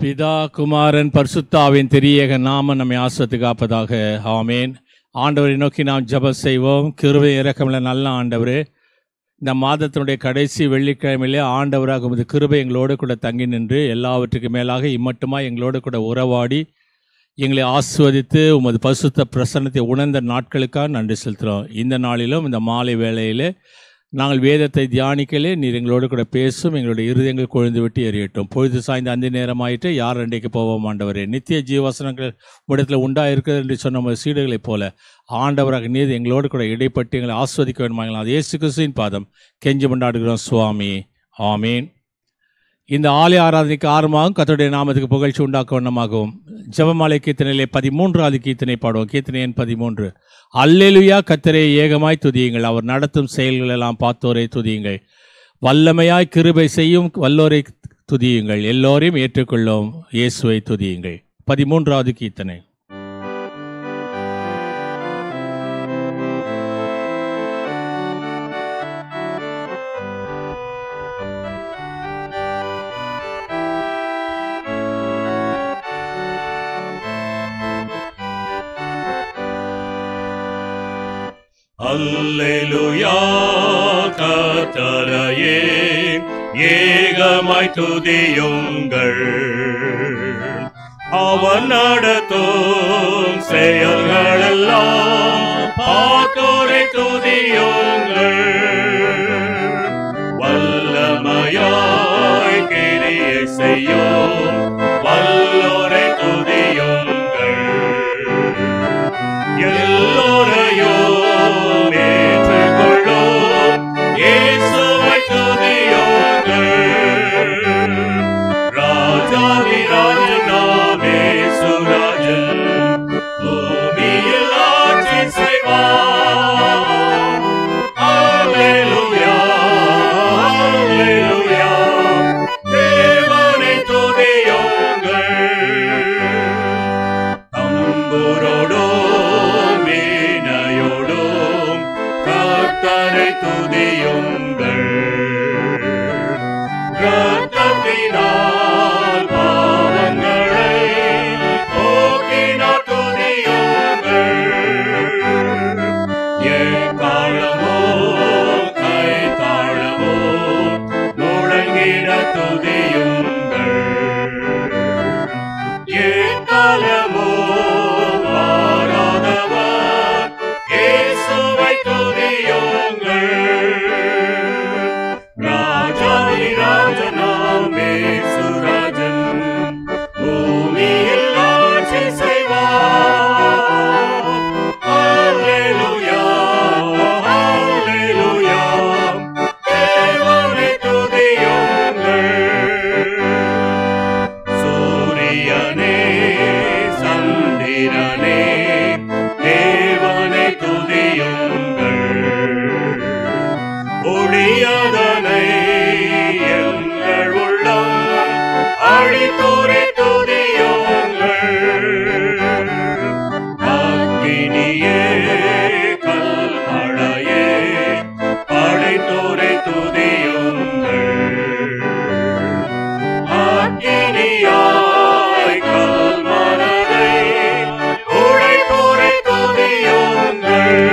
பிதா குமாரன் பரிசுத்தாவின் திரியேக நாம நம்மை ஆசிரத்து காப்பதாக ஆமேன் ஆண்டவரை நோக்கி நாம் ஜெபம் செய்வோம் கிருபை இறக்கமுள்ள நல்ல ஆண்டவரே இந்த மாதத்தினுடைய கடைசி வெள்ளிக்கிழமையிலே ஆண்டவராக உமது கிருபை எங்களோடு கூட தங்கி நின்று எல்லாவற்றுக்கும் மேலாக இம்மட்டுமா எங்களோடு கூட உறவாடி எங்களை ஆஸ்வதித்து உமது பரிசுத்த பிரசன்னத்தை உணர்ந்த நாட்களுக்காக நன்றி செலுத்துகிறோம் இந்த நாளிலும் இந்த மாலை வேளையிலே நாங்கள் வேதத்தை தியானிக்கலே நீர் எங்களோடு கூட பேசும் எங்களுடைய இருதயங்கள் கொழுந்து விட்டு எறியட்டும் பொழுது சாய்ந்த அந்த நேரமாயிட்டு யார் அண்டைக்கு போவோம் ஆண்டவரே நித்திய ஜீவசனங்கள் இடத்துல உண்டாயிருக்கிறது என்று சொன்ன உமது சீடுகளைப் போல ஆண்டவராக நீர் எங்களோடு கூட இடைப்பட்டு எங்களை ஆஸ்வதிக்க வேண்டுமாங்களா அது இயேசு கிறிஸ்துவின் பாதம் கெஞ்சி கொண்டாடுகிறோம் சுவாமி ஆமீன் இந்த ஆலய ஆராதனைக்கு ஆரம்பமாகவும் கத்தருடைய நாமத்துக்கு புகழ்ச்சி உண்டாக்க வண்ணமாகவும் ஜெபமாலை கீர்த்தனையிலே பதிமூன்றாவது கீர்த்தனை பாடுவோம் கீர்த்தனை எண் பதிமூன்று அல்லேலுயா கத்தரை ஏகமாய் துதியுங்கள் அவர் நடத்தும் செயல்கள் எல்லாம் பார்த்தோரை துதியுங்கள் வல்லமையாய் கிருபை செய்யும் வல்லோரை துதியுங்கள் எல்லோரையும் ஏற்றுக்கொள்ளும் இயேசுவை துதியுங்கள் பதிமூன்றாவது கீர்த்தனை அல்லேலுயா கர்த்தரையே ஏகமாய் துதியுங்கள் அவன் நடத்தும் செயல்களெல்லாம் பார்த்தோரை துதியுங்கள் வல்லமையாய் கிரியை செய்யும் வல்லோரை துதியுங்கள் எல்லோரையும் ஏற்றுக்கொள்ளும் இயேசுவை துதியுங்கள் ராஜாதி ராஜனாமே சுராஜன் பூமியில் ஆட்சி செய்வார் அல்லேலூயா அல்லேலூயா தேவனை துதியுங்கள் தம்புரோடும் வீணையோடும் கர்த்தரை துதியுங்கள் ரத்தத்தினால் பாவங்களை போக்கினார் துதியுங்கள் எக்காலமோ கைத்தாளமோ முழங்கிட துதியுங்கள் எக்காலமோ மாறாதவர் இயேசுவை துதியுங்கள் ராஜாதி ராஜனாமே சுராஜன் பூமியில் ஆட்சி செய்வார் அல்லேலூயா அல்லேலூயா தேவனை துதியுங்கள் சூரியனே சந்திரனே தேவனை துதியுங்கள் ஒளியதனை எங்கள் உள்ளம் அழித்தோரை துதியுங்கள் அக்கினியே கல்மழையே படைத்தோரை துதியுங்கள் அக்கினியாய் கல்மனதை உடைத்தோரை துதியுங்கள்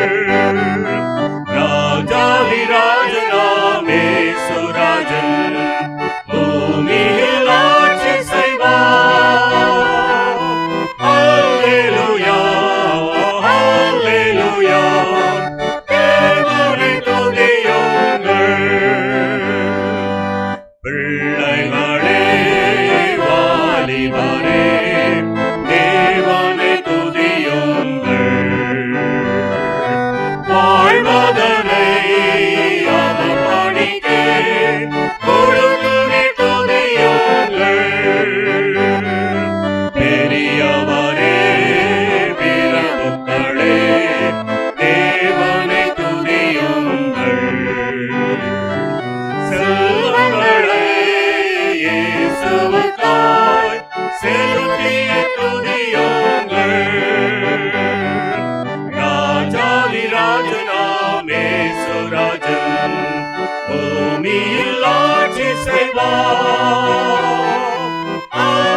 ராஜாதி ராஜனாமே சுராஜன் பூமியில் ஆட்சி செய்வார் அல்லேலூயா அல்லேலூயா தேவனை துதியுங்கள் பிள்ளைகளே வாலிபரே தேவனை துதியுங்கள் வாழ்வதனை அவர் பணிக்கே கொடுத்துனை துதியுங்கள் பெரியவரே பிரபுக்களே தேவனை துதியுங்கள் செல்வங்களை இயேசுவுக்காய் செலுத்திய துதியுங்கள் ராஜாதி ராஜனாமே சுராஜன் பூமியில் ஆட்சி செய்வார்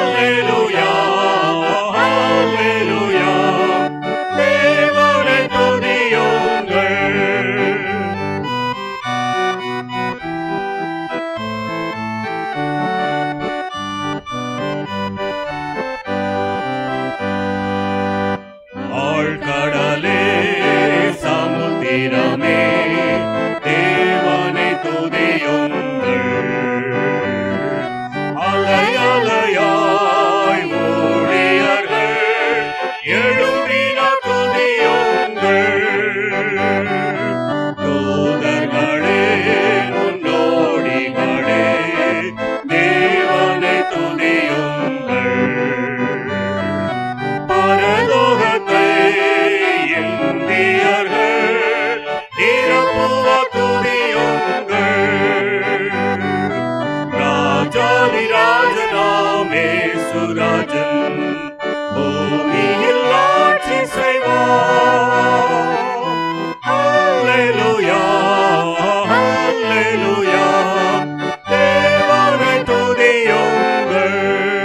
அல்லேலூயா தேவனை துதியுங்கள்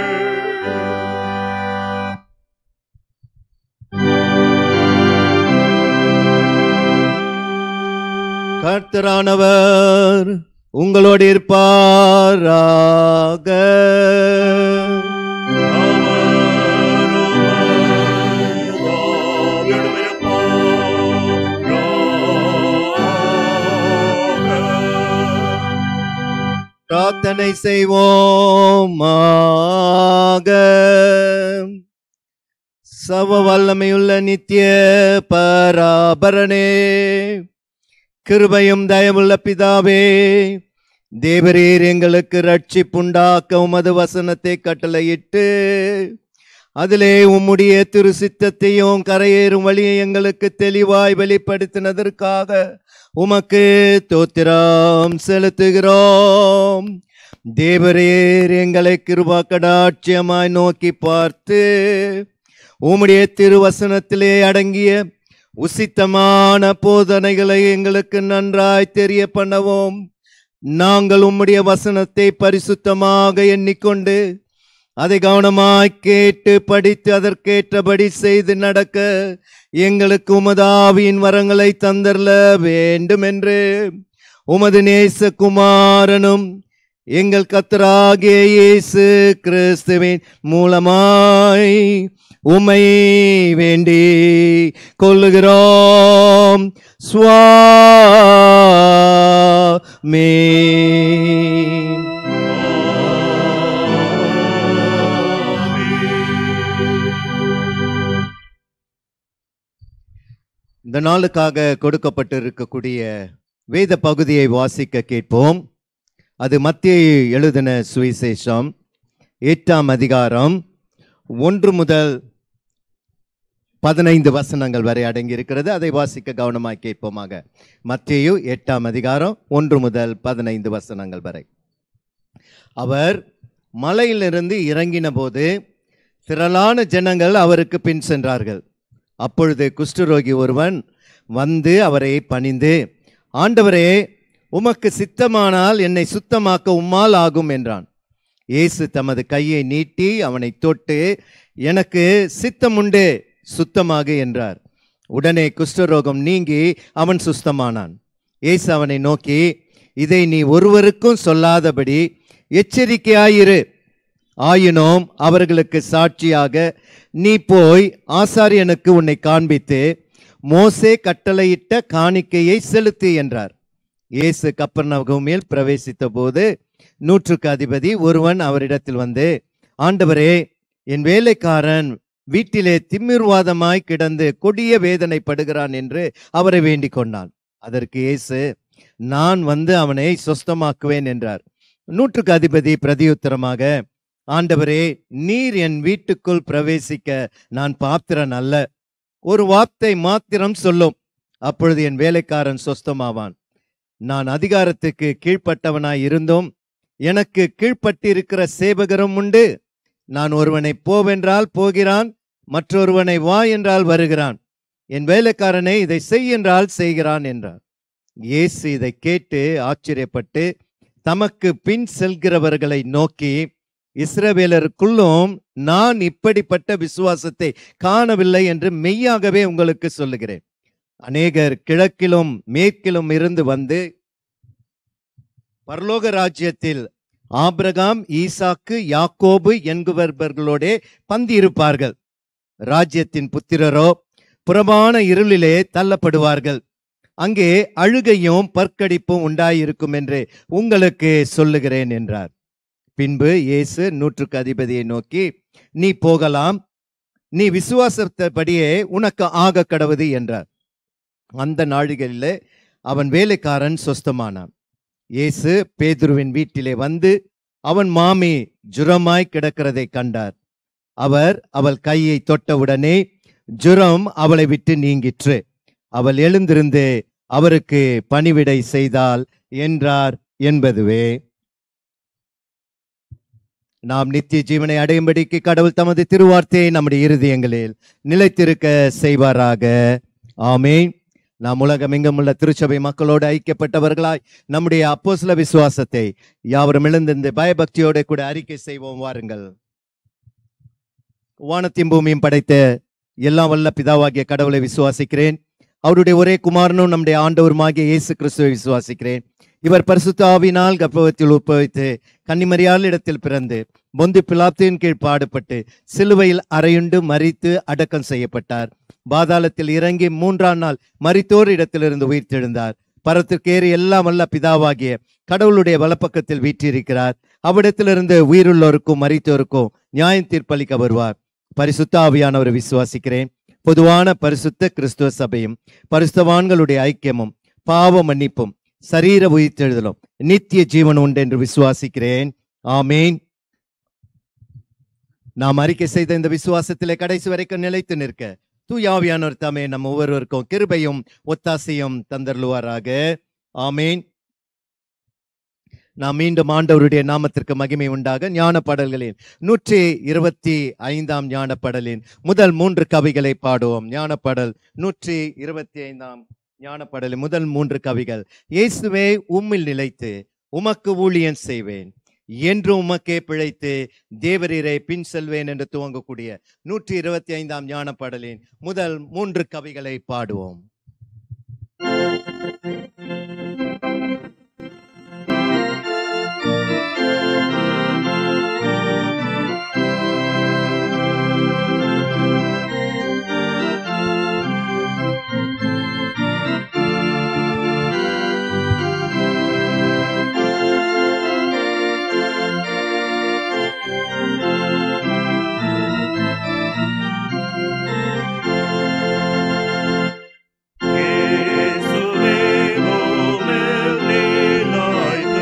கர்த்தரானவர் உங்களோடு இருப்பாராக பிரார்த்தனை செய்வோமாக சவ வல்லமையுள்ள நித்திய பராபரனே கிருபையும் தயவுள்ள பிதாவே தேவரீர் எங்களுக்கு ரட்சிப்புண்டாக்க உமது வசனத்தை கட்டளையிட்டு அதிலே உம்முடைய திரு சித்தத்தையும் கரையேறும் வழியை எங்களுக்கு தெளிவாய் வெளிப்படுத்தினதற்காக உமக்கு தோத்திரம் செலுத்துகிறோம் தேவரீர் எங்களை கிருபா கடாட்சியமாய் நோக்கி பார்த்து உம்முடைய திருவசனத்திலே அடங்கிய உசித்தமான போதனைகளை எங்களுக்கு நன்றாய் தெரிய பண்ணவும் நாங்கள் உம்முடைய வசனத்தை பரிசுத்தமாக எண்ணிக்கொண்டு அதை கவனமாய் கேட்டு படித்து அதற்கேற்றபடி செய்து நடக்க எங்களுக்கு உமது ஆவியின் வரங்களை தந்தரல வேண்டும் என்று உமது நேச குமாரனும் எங்கள் கத்தராகிய இயேசு கிறிஸ்துவின் மூலமாய் உமை வேண்டி கொள்ளுகிறோம் சுவாமி இந்த நாளுக்காக கொடுக்கப்பட்டிருக்கக்கூடிய வேத பகுதியை வாசிக்க கேட்போம் அது மத்திய எழுதின சுவிசேஷம் எட்டாம் அதிகாரம் ஒன்று முதல் பதினைந்து வசனங்கள் வரை அடங்கி இருக்கிறது அதை வாசிக்க கவனமாய் கேட்போமாக மத்தேயு எட்டாம் அதிகாரம் ஒன்று முதல் பதினைந்து வசனங்கள் வரை அவர் மலையிலிருந்து இறங்கின போது திரளான ஜனங்கள் அவருக்கு பின் சென்றார்கள் அப்பொழுது குஷ்டரோகி ஒருவன் வந்து அவரை பணிந்து ஆண்டவரே உமக்கு சித்தமானால் என்னை சுத்தமாக்க உம்மால் ஆகும் என்றான் இயேசு தமது கையை நீட்டி அவனை தொட்டு எனக்கு சித்தமுண்டு சுத்தமாக என்றார் உடனே குஷ்டரோகம் நீங்கி அவன் சுஸ்தமானான் இயேசு அவனை நோக்கி இதை நீ ஒருவருக்கும் சொல்லாதபடி எச்சரிக்கையாயிரு ஆயினோம் அவர்களுக்கு சாட்சியாக நீ போய் ஆசாரியனுக்கு உன்னை காண்பித்து மோசே கட்டளையிட்ட காணிக்கையை செலுத்து என்றார் இயேசு கப்பர்நகூமில் பிரவேசித்த போது நூற்றுக்கு அதிபதி ஒருவன் அவரிடத்தில் வந்து ஆண்டவரே என் வேலைக்காரன் வீட்டிலே திமிர்வாதமாய் கிடந்து கொடிய வேதனைப்படுகிறான் என்று அவரை வேண்டிக் கொண்டான் அதற்கு இயேசு நான் வந்து அவனை சொஸ்தமாக்குவேன் என்றார் நூற்றுக்கு அதிபதி பிரதியுத்தரமாக ஆண்டவரே நீர் என் வீட்டுக்குள் பிரவேசிக்க நான் பாத்திரன் அல்ல ஒரு வார்த்தை மாத்திரம் சொல்லும் அப்பொழுது என் வேலைக்காரன் சொஸ்தமாவான் நான் அதிகாரத்துக்கு கீழ்ப்பட்டவனாய் இருந்தும் எனக்கு கீழ்ப்பட்டிருக்கிற சேவகரும் உண்டு நான் ஒருவனை போவென்றால் போகிறான் மற்றொருவனை வா என்றால் வருகிறான் என் வேலைக்காரனை இதை செய் என்றால் செய்கிறான் என்றார் இயேசு இதை கேட்டு ஆச்சரியப்பட்டு தமக்கு பின் செல்கிறவர்களை நோக்கி இஸ்ரவேலருக்குள்ளும் நான் இப்படிப்பட்ட விசுவாசத்தை காணவில்லை என்று மெய்யாகவே உங்களுக்கு சொல்லுகிறேன் அநேகர் கிழக்கிலும் மேற்கிலும் இருந்து வந்து பரலோக ராஜ்யத்தில் ஆபிரகாம் ஈசாக்கு யாக்கோபு என்பவர்களோடே பந்தியிருப்பார்கள் ராஜ்யத்தின் புத்திரரோ புறமான இருளிலே தள்ளப்படுவார்கள் அங்கே அழுகையும் பற்கடிப்பும் உண்டாயிருக்கும் என்று உங்களுக்கு சொல்லுகிறேன் என்றார் பின்பு இயேசு நூற்றுக்கு அதிபதியை நோக்கி நீ போகலாம் நீ விசுவாசத்தபடியே உனக்கு ஆக கடவுது என்றார் அந்த நாழிகளிலே அவன் வேலைக்காரன் சொஸ்தமானான் இயேசு பேதுருவின் வீட்டிலே வந்து அவன் மாமி ஜுரமாய் கிடக்கிறதை கண்டார் அவர் அவள் கையை தொட்டவுடனே ஜுரம் அவளை விட்டு நீங்கிற்று அவள் எழுந்திருந்து அவருக்கு பணிவிடை செய்தாள் என்றார் என்பதுவே நாம் நித்திய ஜீவனை அடையும்படிக்கு கடவுள் தமது திருவார்த்தையை நம்முடைய இருதயங்களில் நிலைத்திருக்க செய்வாராக ஆமென் நாம் உலகமெங்கும் உள்ள திருச்சபை மக்களோடு ஐக்கியப்பட்டவர்களாய் நம்முடைய அப்போஸ்ல விசுவாசத்தை யாவரும் எழுந்திருந்து பயபக்தியோட கூட அறிக்கை செய்வோம் வாருங்கள் வானத்தையும் பூமியும் படைத்த எல்லாம் வல்ல பிதாவாகிய கடவுளை விசுவாசிக்கிறேன் அவருடைய ஒரே குமாரனும் நம்முடைய ஆண்டவருமாகிய இயேசு கிறிஸ்துவை விசுவாசிக்கிறேன் இவர் பரிசுத்த ஆவினால் கர்ப்பவத்தில் உட்பவித்து கன்னிமரியால் இடத்தில் பிறந்து பொந்து பிலாத்தின் கீழ் பாடுபட்டு சிலுவையில் அறையுண்டு மறித்து அடக்கம் செய்யப்பட்டார் பாதாளத்தில் இறங்கி மூன்றாம் நாள் மரித்தோர் இடத்திலிருந்து உயிர்த்தெழுந்தார் பரத்திற்கேறி எல்லாம் வல்ல பிதாவாகிய கடவுளுடைய வலப்பக்கத்தில் வீற்றிருக்கிறார் அவ்விடத்திலிருந்து உயிருள்ளோருக்கும் மரித்தோருக்கும் நியாயம் தீர்ப்பளிக்க வருவார் பரிசுத்த ஆவியானவரை விசுவாசிக்கிறேன் பொதுவான பரிசுத்த கிறிஸ்துவ சபையும் பரிசுத்தவான்களுடைய ஐக்கியமும் பாவ மன்னிப்பும் சரீர உயிர்த்தெழுதலும் நித்திய ஜீவன் உண்டு என்று விசுவாசிக்கிறேன் ஆமேன் நாம் அறிக்கை செய்த இந்த விசுவாசத்திலே கடைசி வரைக்கும் நிலைத்து நிற்க தூயாவியானவர் தாமே நம் ஒவ்வொருவருக்கும் கிருபையும் ஒத்தாசையும் தந்தருளுவாராக ஆமேன் நாம் மீண்டும் ஆண்டவருடைய நாமத்திற்கு மகிமை உண்டாக ஞான பாடல்களின் நூற்றி இருபத்தி ஐந்தாம் ஞான பாடலின் முதல் மூன்று கவிகளை பாடுவோம் ஞான பாடல் நூற்றி இருபத்தி ஐந்தாம் ஞான பாடலின் முதல் மூன்று கவிகள் இயேசுவே உம்மில் நிலைத்து உமக்கு ஊழியன் செய்வேன் என்று உமக்கே பிழைத்து தேவரீரை பின் செல்வேன் என்று துவங்கக்கூடிய நூற்றி இருபத்தி ஐந்தாம் ஞான பாடலின் முதல் மூன்று கவிகளை பாடுவோம் இயேசுவே உம்மில் நிலைத்து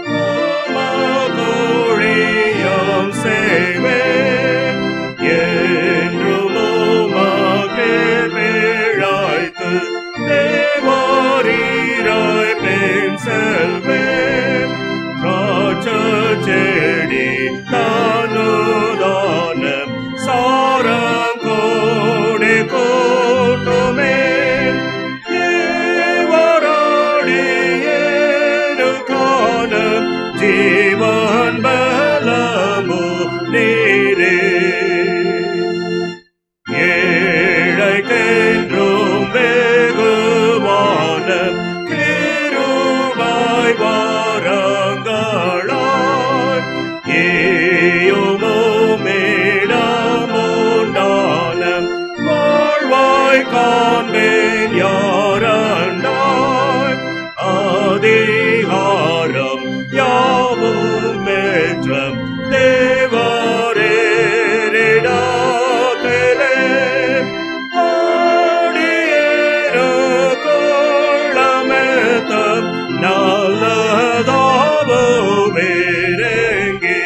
உமக்கொழியம் செய்வேன். என்றும் உமக்கே பிழைத்து தேவரீராய் பின் செல்வேன். திராட்சைச் செடி தானுதான சாரம் கோடி கூட்டுமே தேவராடியேனுக்கான ஜீவன் பலமு நீரே ஏழைக்கென்றும் வெகுவான கிருபாய் வாரங்களாய் ஏயுமோமேடமுண்டான வாழ்வாய் காண்பேன் யாரண்டாய் அதிகாரம் யாவும் பெற்ற தேவரேரிடத்திலே ஆடியேறு கொள்ளமெத்த நல்லதாவோ வேறெங்கே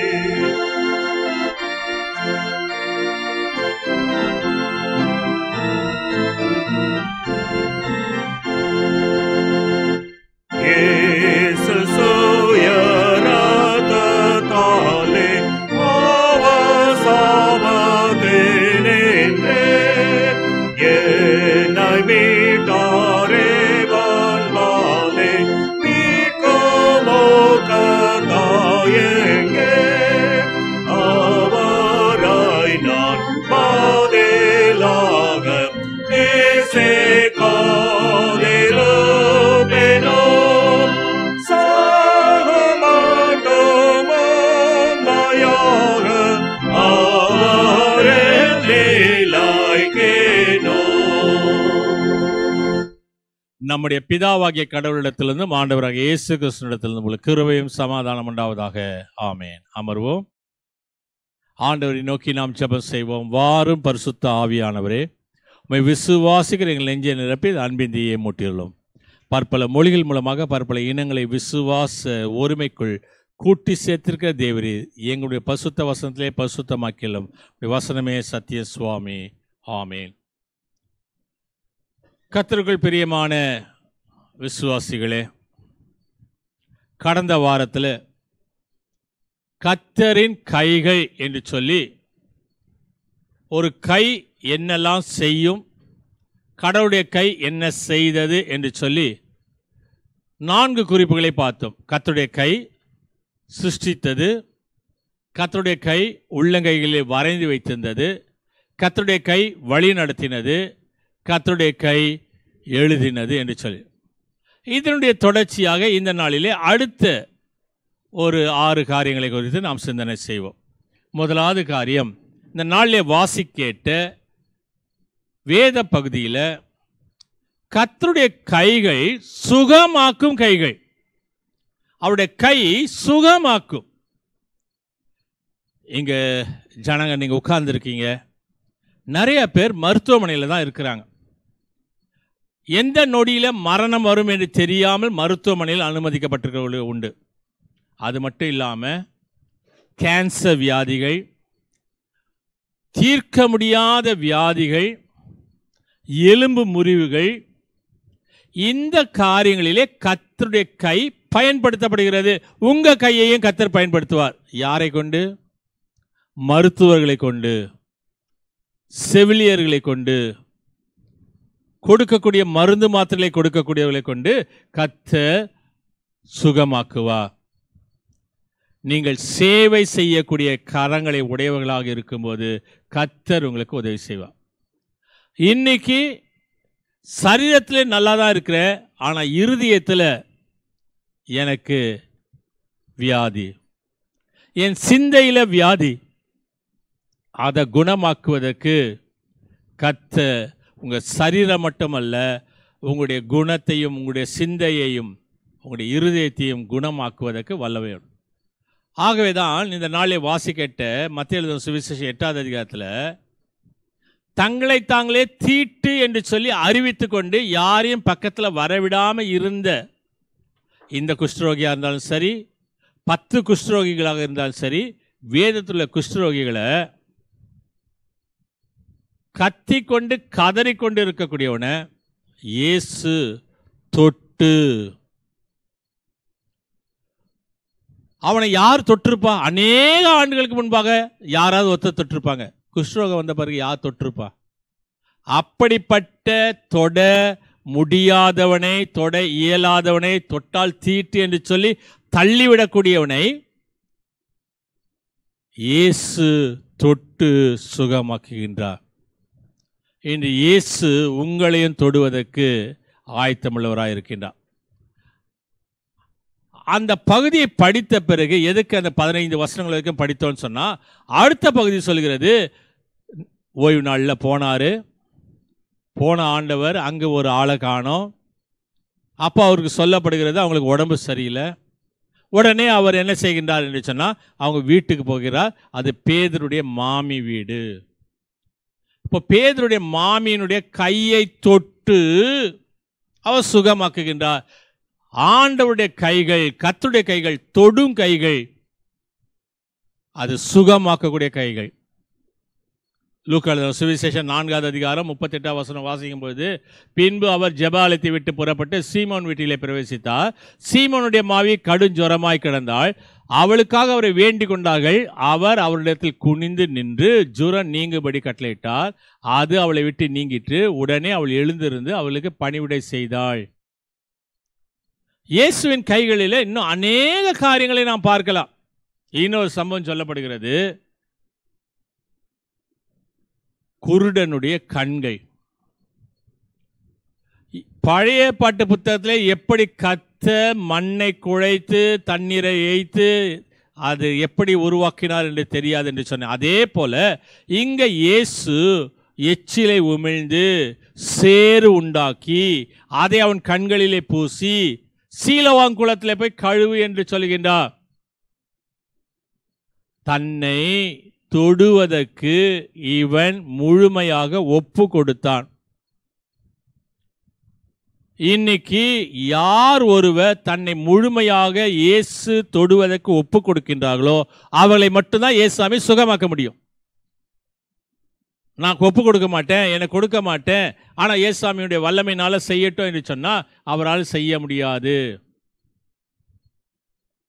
இயேசு சுயரத்தத்தாலே அவசாவத்தினின்றே என்னை மீட்டாரே வான்பாலே மீட்குமோ கதாயெங்கே அவராய் நான் பாதேலாக பேசே காதிருப்பேனோ சாகமாட்டோமோ மாயாக அவரே லீலாய்க்கேனோ நம்முடைய பிதாவாகிய கடவுளிடத்திலிருந்து ஆண்டவராக இயேசு கிறிஸ்துவிடத்திலிருந்து உங்களுக்கு கிருபையும் சமாதானம் உண்டாவதாக ஆமேன் அமர்வோம் ஆண்டவரை நோக்கி நாம் ஜெபம் செய்வோம் வாரும் பரிசுத்த ஆவியானவரே உம்மை விசுவாசிக்கிற எங்கள் நெஞ்சை நிரப்பி அன்பின் தீயை மூட்டியுள்ளோம் பற்பல மொழிகள் மூலமாக பற்பல இனங்களை விசுவாச ஒருமைக்குள் கூட்டி சேர்த்திருக்கிற தேவரே எங்களுடைய பசுத்த வசனத்திலே பசுத்தமாக்கிலும் உம்முடைய வசனமே சத்திய சுவாமி ஆமேன் கத்தருக்குள் பிரியமான விசுவாசிகளே கடந்த வாரத்தில் கத்தரின் கைகள் என்று சொல்லி ஒரு கை என்னெல்லாம் செய்யும் கடவுளுடைய கை என்ன செய்தது என்று சொல்லி நான்கு குறிப்புகளை பார்த்தோம் கர்த்தருடைய கை சிருஷ்டித்தது கர்த்தருடைய கை உள்ளங்கைகளில் வரைந்து வைத்திருந்தது கர்த்தருடைய கை வழி நடத்தினது கர்த்தருடைய கை எழுதினது என்று சொல்லி இதனுடைய தொடர்ச்சியாக இந்த நாளிலே அடுத்த ஒரு ஆறு காரியங்களை குறித்து நாம் சிந்தனை செய்வோம் முதலாவது காரியம் இந்த நாளிலே வாசிக்கேட்ட வேத பகுதியில் கர்த்தருடைய கைகள் சுகமாக்கும் கைகள் அவருடைய கை சுகமாக்கும் இங்க ஜனங்க நீங்க உட்கார்ந்துருக்கீங்க நிறைய பேர் மருத்துவமனையில் தான் இருக்கிறாங்க எந்த நொடியில மரணம் வரும் என்று தெரியாமல் மருத்துவமனையில் அனுமதிக்கப்பட்டிருக்கிறவர்கள் உண்டு அது மட்டும் இல்லாமல் கேன்சர் வியாதிகள் தீர்க்க முடியாத வியாதிகள் எலும்பு முறிவுகள் இந்த காரியங்களிலே கத்தருடைய கை பயன்படுத்தப்படுகிறது உங்க கையையும் கத்தர் பயன்படுத்துவார் யாரை கொண்டு மருத்துவர்களை கொண்டு செவிலியர்களை கொண்டு கொடுக்கக்கூடிய மருந்து மாத்திரைகளை கொடுக்கக்கூடியவர்களை கொண்டு கத்தர் சுகமாக்குவார் நீங்கள் சேவை செய்யக்கூடிய கரங்களை உடையவர்களாக இருக்கும்போது கத்தர் உங்களுக்கு உதவி செய்வார் இன்னைக்கு சரீரத்தில் நல்லா தான் இருக்கிறேன் ஆனால் இருதயத்தில் எனக்கு வியாதி என் சிந்தையில் வியாதி அதை குணமாக்குவதற்கு கத்த உங்கள் சரீரம் மட்டுமல்ல உங்களுடைய குணத்தையும் உங்களுடைய சிந்தையையும் உங்களுடைய இருதயத்தையும் குணமாக்குவதற்கு வல்லவை உண்டு. ஆகவே தான் இந்த நாளை வாசிக்கட்ட மத்திய எழுதும் சுவிசேஷம் எட்டாவது அதிகாரத்தில் தங்களை தாங்களே தீட்டு என்று சொல்லி அறிவித்து கொண்டு யாரையும் பக்கத்தில் வரவிடாமல் இருந்த இந்த குஷ்டரோகியாக இருந்தாலும் சரி பத்து குஷ்டரோகிகளாக இருந்தாலும் சரி வேதத்தில் உள்ள குஷ்டரோகிகளை கத்திக்கொண்டு கதறிக்கொண்டு இருக்கக்கூடியவனை இயேசு தொட்டு அவனை யார் தொட்டிருப்பா அநேக ஆண்டுகளுக்கு முன்பாக யாராவது ஒருத்தர் தொட்டிருப்பாங்க குஷ்ரோகம் வந்த பிறகு யார் தொட்டிருப்பா அப்படிப்பட்ட தொட முடியாதவனை தொட இயலாதவனை தொட்டால் தீட்டு என்று சொல்லி தள்ளிவிடக்கூடியவனை இயேசு தொட்டு சுகமாக்குகின்றார் இன்று இயேசு உங்களையும் தொடுவதற்கு ஆயத்தமுள்ளவராக இருக்கின்றார் அந்த பகுதியை படித்த பிறகு எதுக்கு அந்த பதினைந்து வசனங்கள் வரைக்கும் படித்தோன்னு சொன்னால் அடுத்த பகுதி சொல்கிறது ஓய்வு நாளில் போனார் போன ஆண்டவர் அங்கே ஒரு ஆளை காணோம் அப்போ அவருக்கு சொல்லப்படுகிறது அவங்களுக்கு உடம்பு சரியில்லை உடனே அவர் என்ன செய்கின்றார் என்று சொன்னால் அவங்க வீட்டுக்கு போகிறார் அது பேதருடைய மாமி வீடு இப்போ பேதருடைய மாமியினுடைய கையை தொட்டு அவர் சுகமாக்குகின்றார் ஆண்டவருடைய கைகள் கர்த்தருடைய கைகள் தொடும் கைகள் அது சுகமாக்கக்கூடிய கைகள் லூக்காள சுவிசேஷம் நான்காவது அதிகாரம் முப்பத்தெட்டாம் வசனம் வாசிக்கும் பொழுது பின்பு அவர் ஜெபாலயத்தை விட்டு புறப்பட்டு சீமோன் வீட்டிலே பிரவேசித்தார் சீமோனுடைய மாவி கடுஞ்சொரமாய் கிடந்தாள் அவளுக்காக அவரை வேண்டிக் கொண்டார்கள் அவர் அவரிடத்தில் குனிந்து நின்று ஜுரம் நீங்கும்படி கட்டளையிட்டார் அது அவளை விட்டு நீங்கிட்டு உடனே அவள் எழுந்திருந்து அவளுக்கு பணிவிடை செய்தாள் இயேசுவின் கைகளில் இன்னும் அநேக காரியங்களை நாம் பார்க்கலாம் இன்னொரு சம்பவம் சொல்லப்படுகிறது குருடனுடைய கண்கள் இ- பழைய பாட்டு புத்தகத்தில் எப்படி கத்த மண்ணை குழைத்து தண்ணீரை ஏய்த்து அது எப்படி உருவாக்கினார் என்று தெரியாது என்று சொன்னேன் அதே போல இங்க இயேசு எச்சிலை உமிழ்ந்து சேறு உண்டாக்கி அதை அவன் கண்களிலே பூசி சீலவாங்குளத்திலே போய் கழுவு என்று சொல்கின்றார் தன்னை தொடுவதற்கு இவன் முழுமையாக ஒப்பு கொடுத்தான் இன்னைக்கு யார் ஒருவர் தன்னை முழுமையாக இயேசு தொடுவதற்கு ஒப்பு கொடுக்கின்றார்களோ அவளை மட்டும்தான் இயேசுசாமி சுகமாக்க முடியும் நான் ஒப்பு கொடுக்க மாட்டேன் எனக்கு கொடுக்க மாட்டேன் ஆனால் இயேசுசாமியுடைய வல்லமையினால செய்யட்டும் என்று சொன்னால் அவரால் செய்ய முடியாது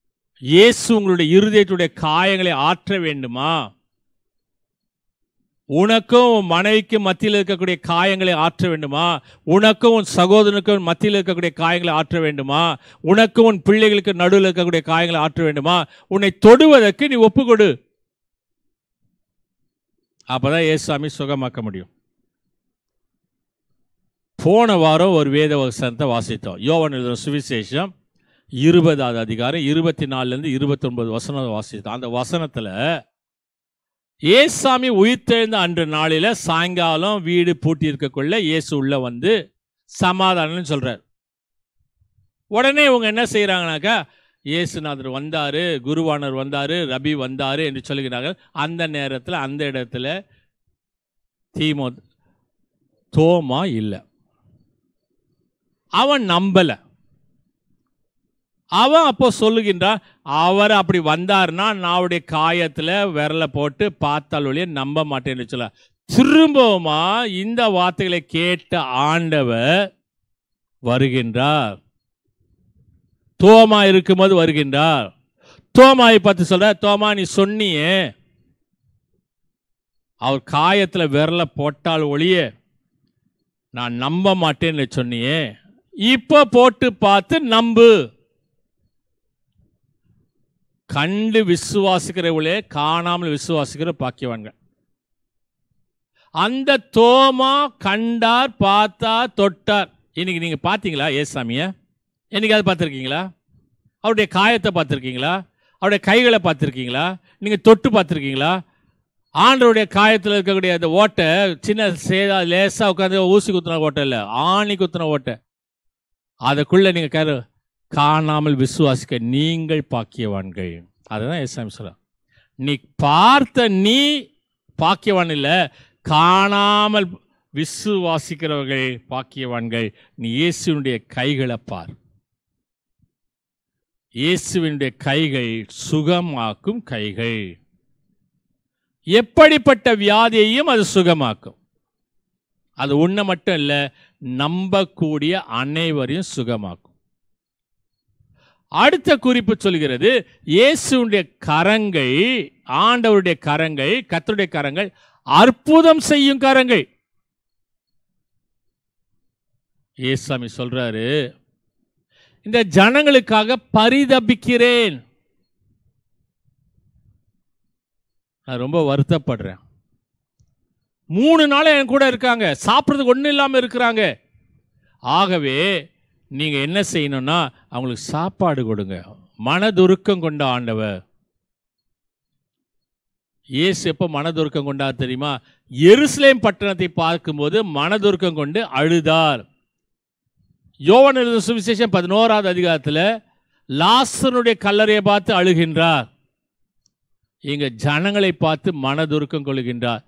இயேசு உங்களுடைய இருதயத்துடைய காயங்களை ஆற்ற வேண்டுமா உனக்கும் உன் மனைவிக்கும் மத்தியில் இருக்கக்கூடிய காயங்களை ஆற்ற வேண்டுமா உனக்கும் உன் சகோதரனுக்கும் மத்தியில் இருக்கக்கூடிய காயங்களை ஆற்ற வேண்டுமா உனக்கும் உன் பிள்ளைகளுக்கு நடுவில் இருக்கக்கூடிய காயங்களை ஆற்ற வேண்டுமா உன்னை தொடுவதற்கு நீ ஒப்புக்கொடு அப்பதான் ஏசாமி சுகமாக்க முடியும் போன வாரம் ஒரு வேத வசனத்தை வாசித்தோம் யோவான் எழுதுற சுவிசேஷம் இருபதாவது அதிகாரம் இருபத்தி நாலுலேருந்து இருபத்தொன்பது வசனம் வாசித்தோம் அந்த வசனத்தில் ஏசாமி உயிர்த்தெழுந்த அன்று நாளில் சாயங்காலம் வீடு பூட்டி இருக்கக்குள்ள இயேசு உள்ள வந்து சமாதானம்னு சொல்றார் உடனே இவங்க என்ன செய்கிறாங்கனாக்கா இயேசுநாதர் வந்தார் குருவானர் வந்தார் ரபி வந்தார் என்று சொல்லுகிறார்கள் அந்த நேரத்தில் அந்த இடத்துல தீமோ தோமா இல்லை அவன் நம்பல அவன் அப்போ சொல்லுகின்றான் அவர் அப்படி வந்தார்னா நான் அவருடைய காயத்தில் விரலை போட்டு பார்த்தால் ஒழிய நம்ப மாட்டேன்னு சொல்ல திரும்பவுமா இந்த வார்த்தைகளை கேட்ட ஆண்டவர் வருகின்றார் தோமா இருக்கும்போது வருகின்றார் தோமாவை பார்த்து சொல்ற தோமா நீ சொன்னியே அவர் காயத்துல விரல போட்டால் ஒழிய நான் நம்ப மாட்டேன்னு சொன்னியே இப்ப போட்டு பார்த்து நம்பு கண்டு விசுவாசிக்கிறவளே காணாமல் விசுவாசிக்கிற பாக்கியவான்கள் அந்த தோமா கண்டார் பார்த்தார் தொட்டார் இன்னைக்கு நீங்க பாத்தீங்களா ஏசாமிய என்னைக்காவது பார்த்துருக்கீங்களா அவருடைய காயத்தை பார்த்துருக்கீங்களா அவருடைய கைகளை பார்த்துருக்கீங்களா நீங்கள் தொட்டு பார்த்துருக்கீங்களா ஆண்டவருடைய காயத்தில் இருக்கக்கூடிய அந்த ஓட்டை சின்ன சேதா லேசாக உட்காந்து ஊசி குத்துன ஓட்டை இல்லை ஆணி குத்துன ஓட்டை அதுக்குள்ளே நீங்கள் கரு காணாமல் விசுவாசிக்க நீங்கள் பாக்கியவான்கள் அதுதான் ஏசாமி சொல்ல நீ பார்த்த நீ பாக்கியவான் இல்லை காணாமல் விசுவாசிக்கிறவர்கள் பாக்கியவான்கள் நீ இயேசுனுடைய கைகளை பார் இயேசுவினுடைய கைகள் சுகமாக்கும் கைகள் எப்படிப்பட்ட வியாதியையும் அது சுகமாக்கும் அது ஒன்று மட்டும் இல்லை நம்பக்கூடிய அனைவரையும் சுகமாக்கும் அடுத்த குறிப்பு சொல்கிறது இயேசுடைய கரங்கள் ஆண்டவருடைய கரங்கள் கர்த்தருடைய கரங்கள் அற்புதம் செய்யும் கரங்கள் ஏசாமி சொல்றாரு இந்த ஜனங்களுக்காக பரிதபிக்கிறேன் நான் ரொம்ப வருத்தப்படுறேன் மூணு நாள் என் கூட இருக்காங்க சாப்பிட்றதுக்கு ஒன்றும் இல்லாமல் இருக்கிறாங்க ஆகவே நீங்கள் என்ன செய்யணும்னா அவங்களுக்கு சாப்பாடு கொடுங்க மனதுருக்கம் கொண்ட ஆண்டவர் இயேசு எப்போ மனதுருக்கம் கொண்டார் தெரியுமா எருசலேம் பட்டணத்தை பார்க்கும்போது மனதுருக்கம் கொண்டு அழுதார் யோவான் எழுதின சுவிசேஷம் பதினோராவது அதிகாரத்தில் லாசனுடைய கல்லறையை பார்த்து அழுகின்றார் இங்க ஜனங்களை பார்த்து மனதுருக்கம் கொள்கின்றார்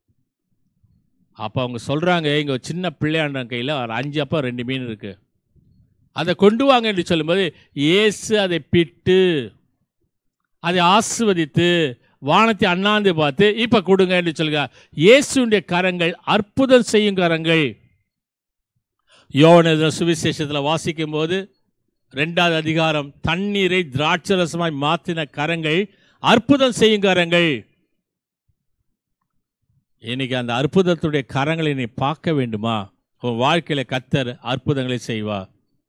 அப்போ அவங்க சொல்றாங்க இங்க ஒரு சின்ன பிள்ளையாண்ட கையில் ஒரு அஞ்சு அப்பா ரெண்டு மீன் இருக்கு அதை கொண்டு வாங்க என்று சொல்லும்போது இயேசு அதை பிட்டு அதை ஆசிர்வதித்து வானத்தை அண்ணாந்து பார்த்து இப்ப கொடுங்க என்று சொல்கிறார் இயேசுடைய கரங்கள் அற்புதம் செய்யும் கரங்கள் யோவன் எழுதின சுவிசேஷத்தில் வாசிக்கும் போது ரெண்டாவது அதிகாரம் தண்ணீரை திராட்சரசமாய் மாற்றின கரங்கள் அற்புதம் செய்யும் கரங்கள் இன்னைக்கு அந்த அற்புதத்துடைய கரங்களை நீ பார்க்க வேண்டுமா உன் வாழ்க்கையில கத்தர் அற்புதங்களை செய்வா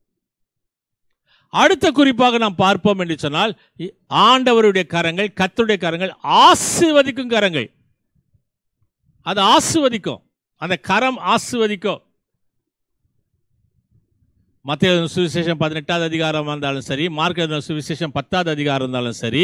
அடுத்த குறிப்பாக நாம் பார்ப்போம் என்று சொன்னால் இ- ஆண்டவருடைய கரங்கள் கத்தருடைய கரங்கள் ஆசிர்வதிக்கும் கரங்கள் அது ஆசிர்வதிக்கும் அந்த கரம் ஆசிர்வதிக்கும் மத்திய சுவிசேஷம் பதினெட்டாவது அதிகாரம் இருந்தாலும் சரி மார்க்க சுவிசேஷம் பத்தாவது அதிகாரம் இருந்தாலும் சரி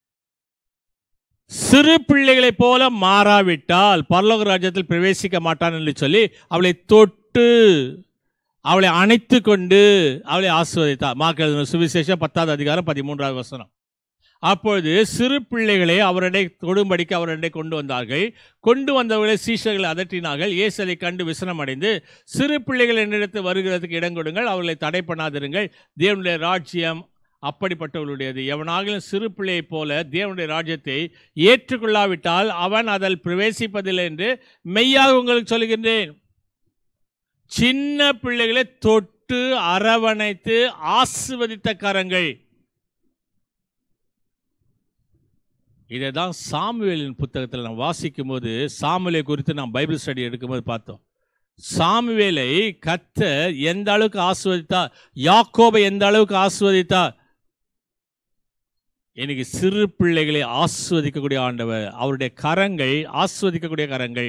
சிறு பிள்ளைகளைப் போல மாறாவிட்டால் பரலோக ராஜ்யத்தில் பிரவேசிக்க மாட்டான் என்று சொல்லி அவளை தொட்டு அவளை அணைத்து கொண்டு அவளை ஆசிர்வதித்தார் மார்க்க சுவிசேஷம் பத்தாவது அதிகாரம் பதிமூன்றாவது வசனம் அப்பொழுது சிறு பிள்ளைகளை அவரிடை தொடும்படிக்கு அவரிடை கொண்டு வந்தார்கள் கொண்டு வந்தவர்களை சீஷர்களை அதட்டினார்கள் இயேசு அதை கண்டு விசனம் அடைந்து சிறு பிள்ளைகள் என்னிடத்து வருகிறதுக்கு இடம் கொடுங்கள் அவர்களை தடை பண்ணாதிருங்கள் தேவனுடைய ராஜ்யம் அப்படிப்பட்டவர்களுடையது எவனாகிலும் சிறு பிள்ளையைப் போல தேவனுடைய ராஜ்யத்தை ஏற்றுக்கொள்ளாவிட்டால் அவன் அதில் பிரவேசிப்பதில்லை என்று மெய்யாக உங்களுக்கு சொல்லுகின்றேன் சின்ன பிள்ளைகளை தொட்டு அரவணைத்து ஆசிர்வதித்த கரங்கள் இதை தான் சாமுவேலின் புத்தகத்தில் நாம் வாசிக்கும் போது சாமுவேலை குறித்து நாம் பைபிள் ஸ்டடி எடுக்கும்போது பார்த்தோம் சாமுவேலை கத்தர் எந்த அளவுக்கு ஆஸ்வதித்தார் யாக்கோபை எந்த அளவுக்கு ஆஸ்வதித்தார் இன்னைக்கு சிறு பிள்ளைகளை ஆஸ்வதிக்கக்கூடிய ஆண்டவர் அவருடைய கரங்கள் ஆஸ்வதிக்கக்கூடிய கரங்கள்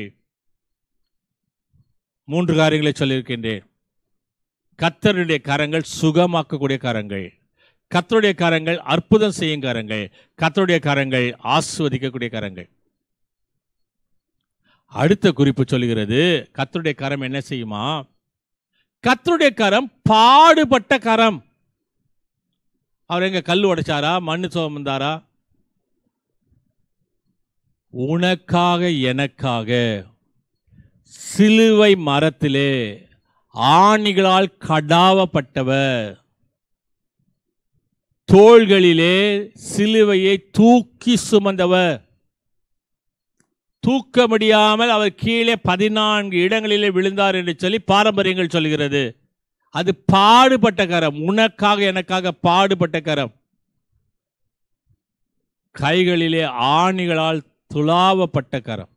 மூன்று காரியங்களை சொல்லியிருக்கின்றேன் கத்தருடைய கரங்கள் சுகமாக்கக்கூடிய கரங்கள் கத்தருடைய கரங்கள் அற்புதம் செய்யும் கரங்கள் கத்தருடைய கரங்கள் ஆஸ்வதிக்கக்கூடிய கரங்கள் அடுத்த குறிப்பு சொல்லுகிறது கத்தருடைய கரம் என்ன செய்யுமா கத்தருடைய கரம் பாடுபட்ட கரம் அவர் எங்க கல் உடைச்சாரா மண்ணு சுமந்தாரா உனக்காக எனக்காக சிலுவை மரத்திலே ஆணிகளால் கடாவப்பட்டவர் தோள்களிலே சிலுவையை தூக்கி சுமந்தவர் தூக்க முடியாமல் அவர் கீழே பதினான்கு இடங்களிலே விழுந்தார் என்று சொல்லி பாரம்பரியங்கள் சொல்கிறது அது பாடுபட்ட கரம் உனக்காக எனக்காக பாடுபட்ட கரம் கைகளிலே ஆணிகளால் துளாவப்பட்ட கரம்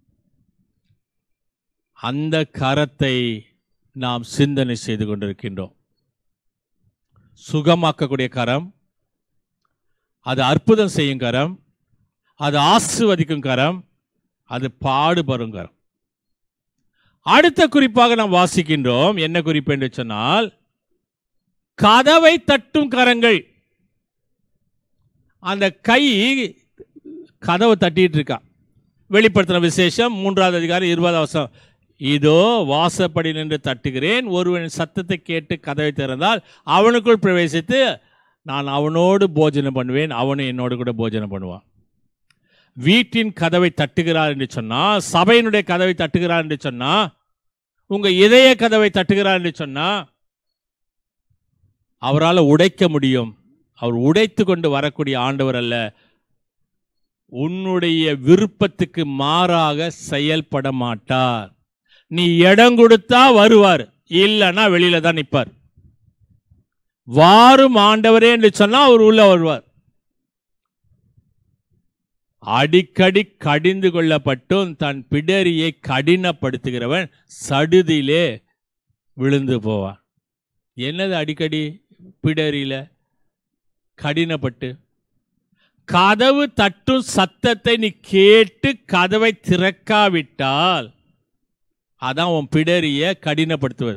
அந்த கரத்தை நாம் சிந்தனை செய்து கொண்டிருக்கின்றோம் சுகமாக்கக்கூடிய கரம் அது அற்புதம் செய்யும் கரம் அது ஆசிர்வதிக்கும் கரம் அது பாடுபடும் கரம் அடுத்த குறிப்பாக நாம் வாசிக்கின்றோம் என்ன குறிப்பு என்று சொன்னால் கதவை தட்டும் கரங்கள் அந்த கை கதவை தட்டிட்டு இருக்கா வெளிப்படுத்தின விசேஷம் மூன்றாவது அதிகாரம் இருபதாவது வருஷம் இதோ வாசப்படி நின்று தட்டுகிறேன் ஒருவன் சத்தத்தை கேட்டு கதவை திறந்தால் அவனுக்குள் பிரவேசித்து நான் அவனோடு போஜனம் பண்ணுவேன் அவனும் என்னோடு கூட போஜனம் பண்ணுவான் வீட்டின் கதவை தட்டுகிறார் என்று சொன்னா சபையினுடைய கதவை தட்டுகிறார் என்று சொன்னா உங்க இதய கதவை தட்டுகிறார் என்று சொன்னா அவரால் உடைக்க முடியும் அவர் உடைத்து கொண்டு வரக்கூடிய ஆண்டவர் அல்ல உன்னுடைய விருப்பத்துக்கு மாறாக செயல்பட மாட்டார் நீ இடம் கொடுத்தா வருவார் இல்லைன்னா வெளியில தான் நிற்பார் வாரும் ஆண்டவரே என்று சொன்னா அவர் உள்ள வருவார் அடிக்கடி கடிந்து கொள்ளப்பட்டும் தன் பிடரியை கடினப்படுத்துகிறவன் சடுதியிலே விழுந்து போவான் என்னது அடிக்கடி பிடரியில கடினப்பட்டு கதவு தட்டும் சத்தத்தை நீ கேட்டு கதவை திறக்காவிட்டால் அதான் உன் பிடரிய கடினப்படுத்துவது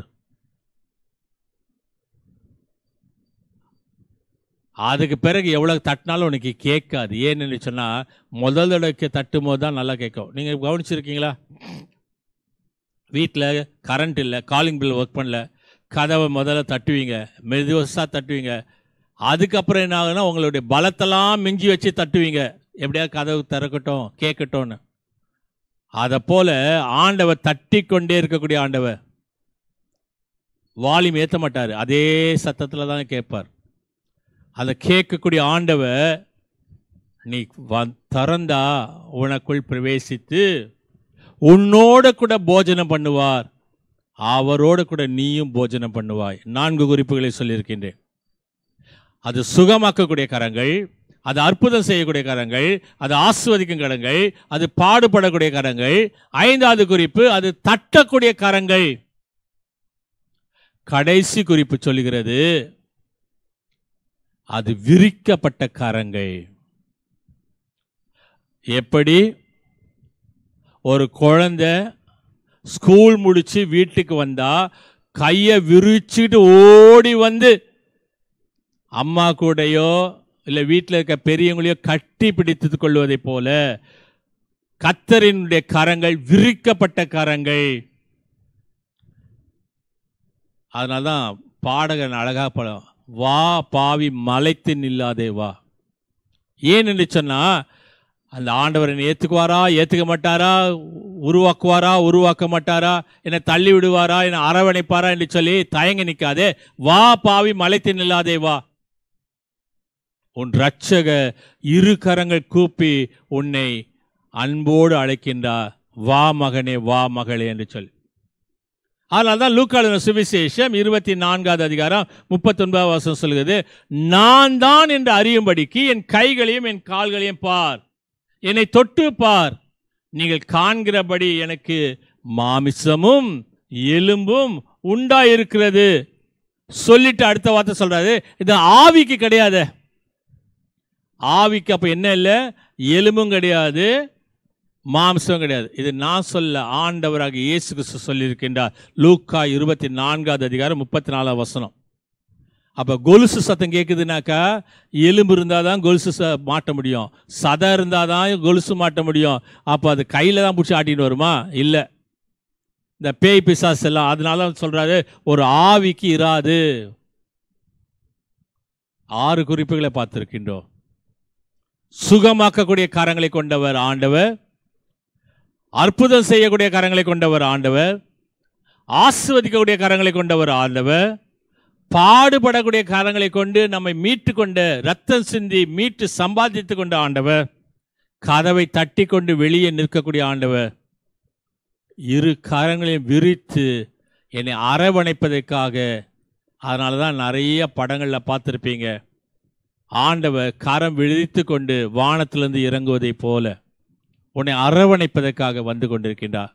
அதுக்கு பிறகு எவ்வளவு தட்டினாலும் உனக்கு கேட்காது ஏன்னு சொன்னா முதல் தடவைக்கு தட்டும் போது தான் நல்லா கேட்கும் நீங்க கவனிச்சிருக்கீங்களா வீட்டில் கரண்ட் இல்லை காலிங் பில் ஒர்க் பண்ணல கதவை முதல்ல தட்டுவீங்க மெதுவசாக தட்டுவீங்க அதுக்கப்புறம் என்ன ஆகுதுன்னா உங்களுடைய பலத்தெல்லாம் மிஞ்சி வச்சு தட்டுவீங்க எப்படியா கதவு திறக்கட்டும் கேட்கட்டும்னு அதை போல ஆண்டவர் தட்டி கொண்டே இருக்கக்கூடிய ஆண்டவர் வால்யூம் ஏற்ற மாட்டார் அதே சத்தத்தில் தான் கேட்பார் அதை கேட்கக்கூடிய ஆண்டவர் நீ வ- திறந்தா உனக்குள் பிரவேசித்து உன்னோட கூட போஜனம் பண்ணுவார் அவரோட கூட நீயும் போஜனம் பண்ணுவாய் நான்கு குறிப்புகளை சொல்லியிருக்கின்றேன் அது சுகமாக்கக்கூடிய கரங்கள் அது அற்புதம் செய்யக்கூடிய கரங்கள் அது ஆஸ்வதிக்கும் கரங்கள் அது பாடுபடக்கூடிய கரங்கள் ஐந்தாவது குறிப்பு அது தட்டக்கூடிய கரங்கள் கடைசி குறிப்பு சொல்லுகிறது அது விரிக்கப்பட்ட கரங்கள் எப்படி ஒரு குழந்தை ஸ்கூல் முடிச்சு வீட்டுக்கு வந்தா கையை விரிச்சிட்டு ஓடி வந்து அம்மா கூடயோ இல்லை வீட்டில் இருக்க பெரியவங்களையோ கட்டி பிடித்து கொள்வதைப் போல கத்தரினுடைய கரங்கள் விரிக்கப்பட்ட கரங்கள் அதனால தான் பாடகன் அழகா படம் வா பாவி மலைத்து நில்லாதே வா ஏன் என்று சொன்னா அந்த ஆண்டவர் என்னை ஏத்துக்குவாரா ஏத்துக்க மாட்டாரா உருவாக்குவாரா உருவாக்க மாட்டாரா என்னை தள்ளி விடுவாரா என்னை அரவணைப்பாரா என்று சொல்லி தயங்கி நிற்காதே வா பாவி மலைத்து நில்லாதே வா உன் ரட்சக இரு கரங்கள் கூப்பி உன்னை அன்போடு அழைக்கின்றார் வா மகனே வா மகளே என்று சொல்லி அதனால தான் லூக்காளுன சுவிசேஷம் இருபத்தி நான்காவது அதிகாரம் முப்பத்தொன்பதாவது வருஷம் சொல்கிறது நான் தான் என்று அறியும்படிக்கு என் கைகளையும் என் கால்களையும் பார் என்னை தொட்டு பார் நீங்கள் காண்கிறபடி எனக்கு மாமிசமும் எலும்பும் உண்டாயிருக்கிறது சொல்லிட்டு அடுத்த வார்த்தை சொல்றாரு இது ஆவிக்கு கிடையாது ஆவிக்கு அப்ப என்ன இல்லை எலும்பும் கிடையாது மாம்சம் கிடையாது இது நான் சொல்ல ஆண்டவராக இயேசு கிறிஸ்து சொல்லியிருக்கின்றார் லூக்கா இருபத்தி நான்காவது அதிகாரம் முப்பத்தி நாலாம் வசனம் அப்போ கொலுசு சத்தம் கேட்குதுனாக்கா எலும்பு இருந்தால் தான் கொலுசு ச மாட்ட முடியும் சதை இருந்தால் தான் கொலுசு மாட்ட முடியும் அப்போ அது கையில் தான் பிடிச்சி ஆட்டின்னு வருமா இல்லை இந்த பேய் பிசாஸ் எல்லாம் அதனால சொல்கிறாரு ஒரு ஆவிக்கு இராது ஆறு குறிப்புகளை பார்த்துருக்கின்றோம் சுகமாக்கக்கூடிய கரங்களை கொண்டவர் ஆண்டவர் அற்புதம் செய்யக்கூடிய கரங்களை கொண்டவர் ஆண்டவர் ஆசிர்வதிக்கக்கூடிய கரங்களை கொண்டவர் ஆண்டவர் பாடுபடக்கூடிய கரங்களை கொண்டு நம்மை மீட்டு கொண்ட ரத்தம் சிந்தி மீட்டு சம்பாதித்து கொண்ட ஆண்டவர் கதவை தட்டி கொண்டு வெளியே நிற்கக்கூடிய ஆண்டவர் இரு கரங்களையும் விரித்து என்னை அரவணைப்பதற்காக அதனால தான் நிறைய படங்களில் பார்த்துருப்பீங்க ஆண்டவர் கரம் விழித்து கொண்டு வானத்திலிருந்து இறங்குவதைப் போல உன்னை அரவணைப்பதற்காக வந்து கொண்டிருக்கின்றார்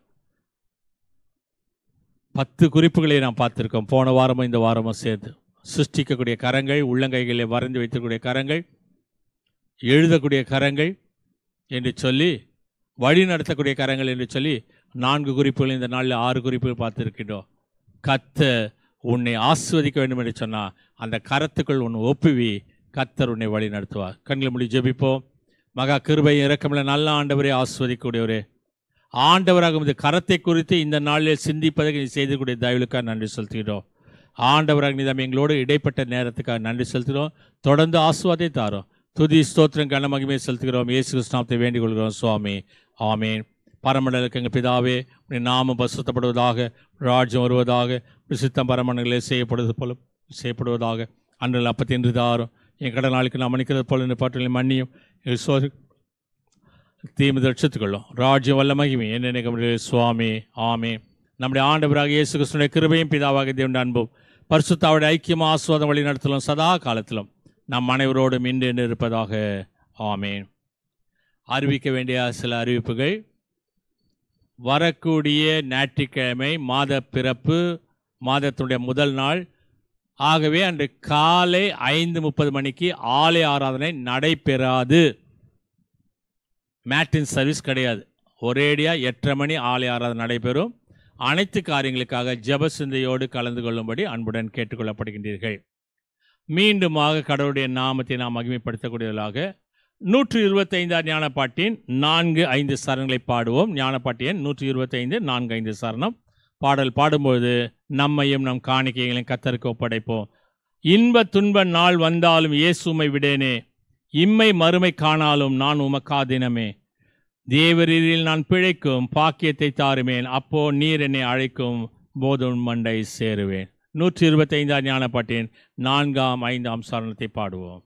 பத்து குறிப்புகளை நாம் பார்த்திருக்கோம் போன வாரமும் இந்த வாரமும் சேர்த்து சிருஷ்டிக்கக்கூடிய கரங்கள் உள்ளங்கைகளை வரைந்து வைத்திருக்கக்கூடிய கரங்கள் எழுதக்கூடிய கரங்கள் என்று சொல்லி வழி நடத்தக்கூடிய கரங்கள் என்று சொல்லி நான்கு குறிப்புகள் இந்த நாளில் ஆறு குறிப்புகள் பார்த்திருக்கின்றோம் கத்த உன்னை ஆஸ்வதிக்க வேண்டும் என்று சொன்னால் அந்த கரத்துக்குள் உன்னை ஒப்புவி கத்தர் உன்னை வழி நடத்துவார் கண்களை முடி ஜெபிப்போம் மகா கிருபை இறக்கமில்ல நல்ல ஆண்டவரே ஆஸ்வதிக்கக்கூடியவரே ஆண்டவராக இந்த கரத்தை குறித்து இந்த நாளில் சிந்திப்பதற்கு நீ செய்தக்கூடிய தயவுக்காக நன்றி செலுத்துகிறோம் ஆண்டவராக நீ தம் எங்களோடு இடைப்பட்ட நேரத்துக்காக நன்றி செலுத்துகிறோம் தொடர்ந்து ஆசுவாதை தாரோம் துதி ஸ்தோத்திரம் கன மகிமை செலுத்துகிறோம் இயேசு கிருஷ்ணாத்தை வேண்டிக் கொள்கிறோம் சுவாமி ஆமேன் பரமண்டலுக்கு எங்கள் பிதாவே உடைய நாமம் பசுத்தப்படுவதாக ராஜ்யம் வருவதாக விசித்தம் பரமண்டலே செய்யப்படுவது போல செய்யப்படுவதாக அன்றில் அப்பத்தின்று தாரும் என் கடல் நாளுக்கு நாம் மன்னிக்கிறது போல இந்த பாட்டில் மன்னியும் எங்கள் சோதி தீமை ரட்சித்துக்கொள்ளும் ராஜ்யம் வல்ல மகிமை என்ன சுவாமி ஆமே நம்முடைய ஆண்டவராக இயேசு கிறிஸ்துடைய கிருபையும் பிதாவாக தேவனுடைய அன்பும் பரிசுத்தாவுடைய ஐக்கியம் ஆசுவாதம் வழி நடத்தலும் சதா காலத்திலும் நம் அனைவரோடும் இன்று இருப்பதாக ஆமேன் அறிவிக்க வேண்டிய சில அறிவிப்புகள் வரக்கூடிய ஞாயிற்றுக்கிழமை மாத பிறப்பு மாதத்துடைய முதல் நாள் ஆகவே அன்று காலை ஐந்து முப்பது மணிக்கு ஆலய ஆராதனை நடைபெறாது மேட்டின் சர்வீஸ் கிடையாது ஒரேடியாக எட்டரை மணி ஆலய ஆராதனை நடைபெறும் அனைத்து காரியங்களுக்காக ஜெப சிந்தையோடு கலந்து கொள்ளும்படி அன்புடன் கேட்டுக்கொள்ளப்படுகின்றீர்கள் மீண்டுமாக கடவுளுடைய நாமத்தை நாம் மகிமைப்படுத்தக்கூடியவர்களாக நூற்றி இருபத்தைந்தாம் ஞானப்பாட்டின் நான்கு ஐந்து சரணங்களை பாடுவோம் ஞானப்பாட்டி எண் நூற்றி இருபத்தைந்து நான்கு ஐந்து சரணம் பாடல் பாடும்பொழுது நம்மையும் நம் காணிக்கைகளையும் கத்தருக்கு ஒப்படைப்போம் இன்ப துன்ப நாள் வந்தாலும் இயேசுமை விடேனே இம்மை மறுமை காணாலும் நான் உமக்காதினமே தேவரீரில் நான் பிழைக்கும் பாக்கியத்தை தாருமேன் அப்போ நீர் என்னை அழைக்கும் போதும் மண்டை சேருவேன் நூற்றி இருபத்தைந்தாம் ஞானப்பாட்டின் நான்காம் ஐந்தாம் சரணத்தை பாடுவோம்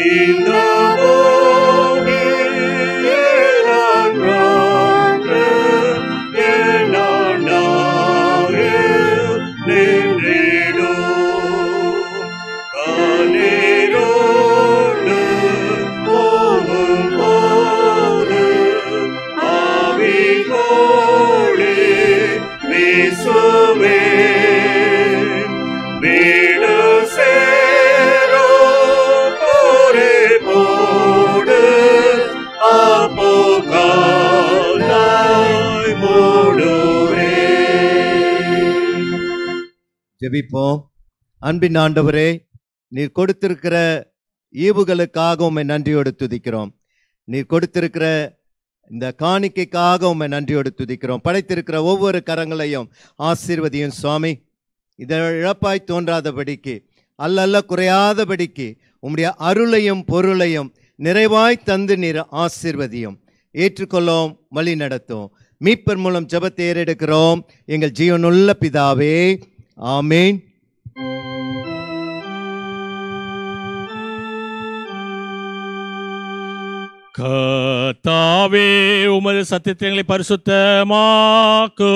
இந்த பூமியில் இறங்காது என்னாண்டாவில் நின்றிடும். கண்ணீரோடு போகும் போது ஆவிகோளே வீசுவே வீடு சேரோ ஒரே போடு அப்போ காலாய் மூடுவே ஜெபிப்போம் அன்பின் ஆண்டவரே நீர் கொடுத்திருக்கிற ஈவுகளுக்காக உம்மை நன்றியோடு துதிக்கிறோம் நீர் கொடுத்திருக்கிற இந்த காணிக்கைக்காக உம்மை நன்றியோடு துதிக்கிறோம் படைத்திருக்கிற ஒவ்வொரு கரங்களையும் ஆசீர்வதியும் சுவாமி இதை இழப்பாய் தோன்றாதபடிக்கு அல்லல்ல குறையாதபடிக்கு உம்முடைய அருளையும் பொருளையும் நிறைவாய் தந்து நீர் ஆசீர்வதியும் ஏற்றுக்கொள்ளோம் வழி நடத்தும் மீட்பர் மூலம் ஜெபத்தை ஏறெடுக்கிறோம் எங்கள் ஜீவனுள்ள பிதாவே ஆமேன் கர்த்தாவே உமது சத்தியங்களை பரிசுத்தமாக்கு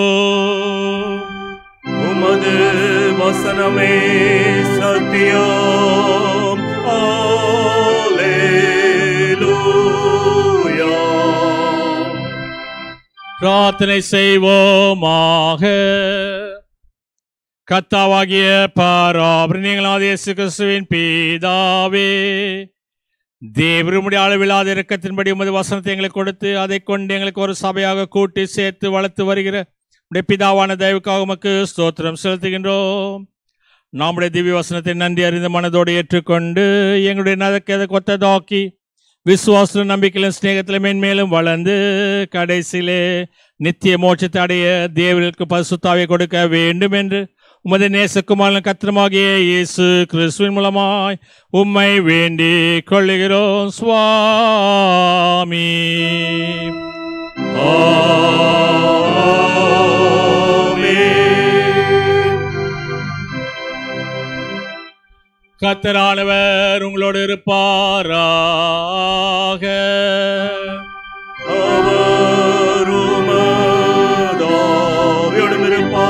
உமது வசனமே சத்தியம் அல்லேலூயா பிரார்த்தனை செய்வோமாக கத்தாவாகிய பாராபரணியங்களாத இயேசு கிறிஸ்துவின் பீதாவே தேவருமுடைய அளவில்லாத இரக்கத்தின்படி உமது வசனத்தை எங்களுக்கு கொடுத்து அதை கொண்டு எங்களுக்கு ஒரு சபையாக கூட்டி சேர்த்து வளர்த்து வருகிற உடைய பிதாவான தயவுக்காக உமக்கு ஸ்தோத்திரம் செலுத்துகின்றோம் நம்முடைய திவ்ய வசனத்தை நன்றி அறிந்த மனதோடு ஏற்றுக்கொண்டு எங்களுடைய நதக்கதை கொத்ததாக்கி விசுவாச நம்பிக்கையிலும் சிநேகத்திலும் மென்மேலும் வளர்ந்து கடைசியிலே நித்திய மோட்சத்தை அடைய தேவர்களுக்கு பரிசுத்தாவை கொடுக்க வேண்டும் என்று உமது நேசகுமாரன் கத்திரமாகிய இயேசு கிறிஸ்துவின் மூலமாய் உம்மை வேண்டிக் கொள்ளுகிறோம் சுவாமி கத்தரானவர் உங்களோடு இருப்பாராக அவருமதாவியோடும்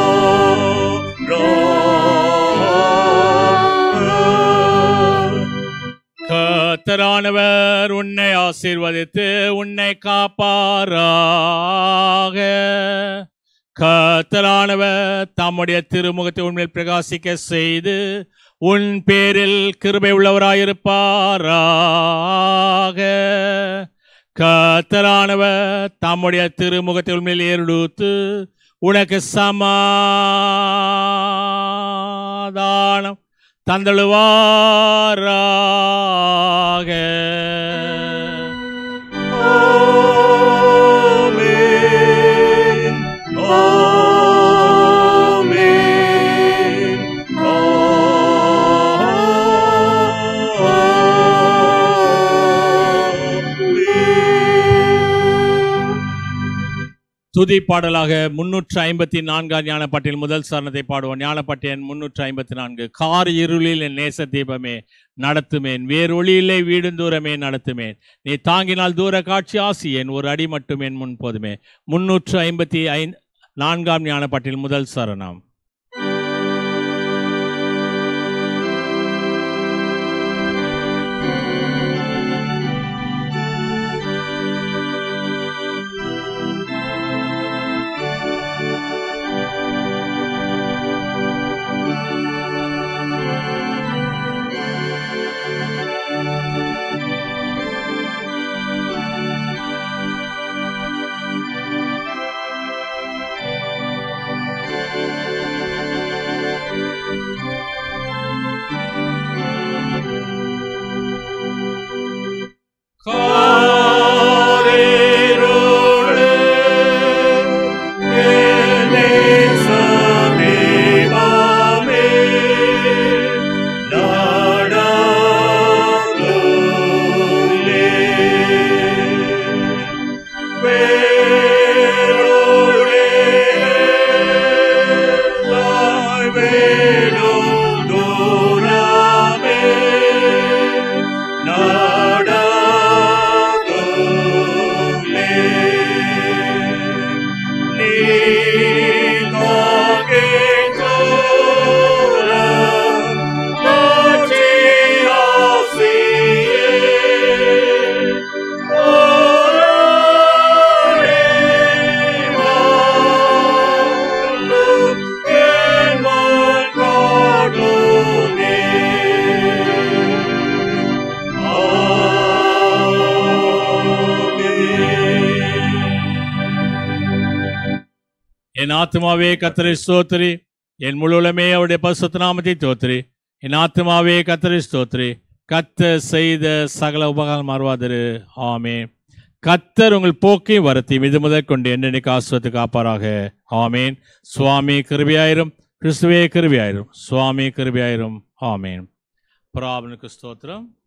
இருப்பாராக. கத்தரானவர் உன்னை ஆசீர்வதித்து உன்னை காப்பாராக கத்தரானவர் தம்முடைய திருமுகத்தை உண்மையில் பிரகாசிக்க செய்து உன் பேரில் கிருபை உள்ளவராயிருப்பாராக கத்தரானவர் தம்முடைய திருமுகத்தை உண்மையில் ஏறெடுத்து உனக்கு சமாதானம் தந்தழுவாராக ஆமென். ஆமென். ஆமென். துதி பாடலாக முன்னூற்று ஐம்பத்தி நான்காம் ஞானப்பாட்டில் முதல் சரணத்தை பாடுவோம் ஞானப்பாட்டியன் முன்னூற்று ஐம்பத்தி நான்கு கார் இருளில் என் நேச தீபமே நடத்துமேன் வேறொளியிலே வீடும் தூரமே நடத்துமேன் நீ தாங்கினால் தூர காட்சி ஆசியேன் ஒரு அடி மட்டும் என் முன் போதுமே முன்னூற்று ஐம்பத்தி ஐ நான்காம் ஞானப்பாட்டில் முதல் சரணம் ஆமென் என் ஆத்மாவே கத்தரை ஸ்தோத்திரி என் முழுவலுமே அவருடைய பரிசுத்த நாமத்தை தோத்திரி என் ஆத்மாவே கத்தரை ஸ்தோத்திரி கத்த செய்த சகல உபகாரம் மாறுவாதிரு ஆமே கத்தர் உங்கள் போக்கையும் வரத்தையும் இது முதல் கொண்டு என்னென்னைக்கு ஆசுவத்து காப்பாராக ஆமேன் சுவாமி கிருபியாயிரும் கிறிஸ்துவே கிருபியாயிரும் சுவாமி கிருபியாயிரும் ஆமேன் பிராபனுக்கு ஸ்தோத்திரம்